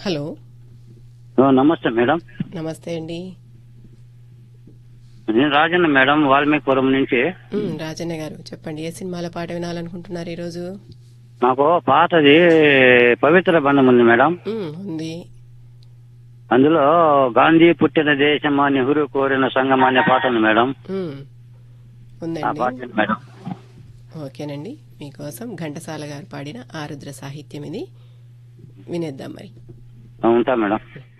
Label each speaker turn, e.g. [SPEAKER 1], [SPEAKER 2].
[SPEAKER 1] hello
[SPEAKER 2] ఓ, నమస్తే madam
[SPEAKER 1] నమస్తే అండి
[SPEAKER 2] నేను రాజన్న మేడం వాల్మీకిపురం నుంచి
[SPEAKER 1] ఉమ్, రాజన్న గారు చెప్పండి ఏ సినిమాల పాట వినాలనుకుంటున్నారు ఈరోజు
[SPEAKER 2] నాకు పాతది పవిత్ర బంధం ఉంది మేడం
[SPEAKER 1] ఉమ్, ఉంది
[SPEAKER 2] అందులో గాంధీ పుట్టిన దేశమా నెహ్రూ కోరిన సంఘం అనే పాట ఉంది మేడం
[SPEAKER 1] ఉమ్,
[SPEAKER 2] ఆ
[SPEAKER 1] ఉందండి
[SPEAKER 2] పాట ఉంది మేడం
[SPEAKER 1] ఓకేనండి మీకోసం ఘంటసాల గారు పాడిన ఆరుద్ర సాహిత్యం ఇది వినేద్దాం మరి
[SPEAKER 2] ఆ, ఉంటా మేడం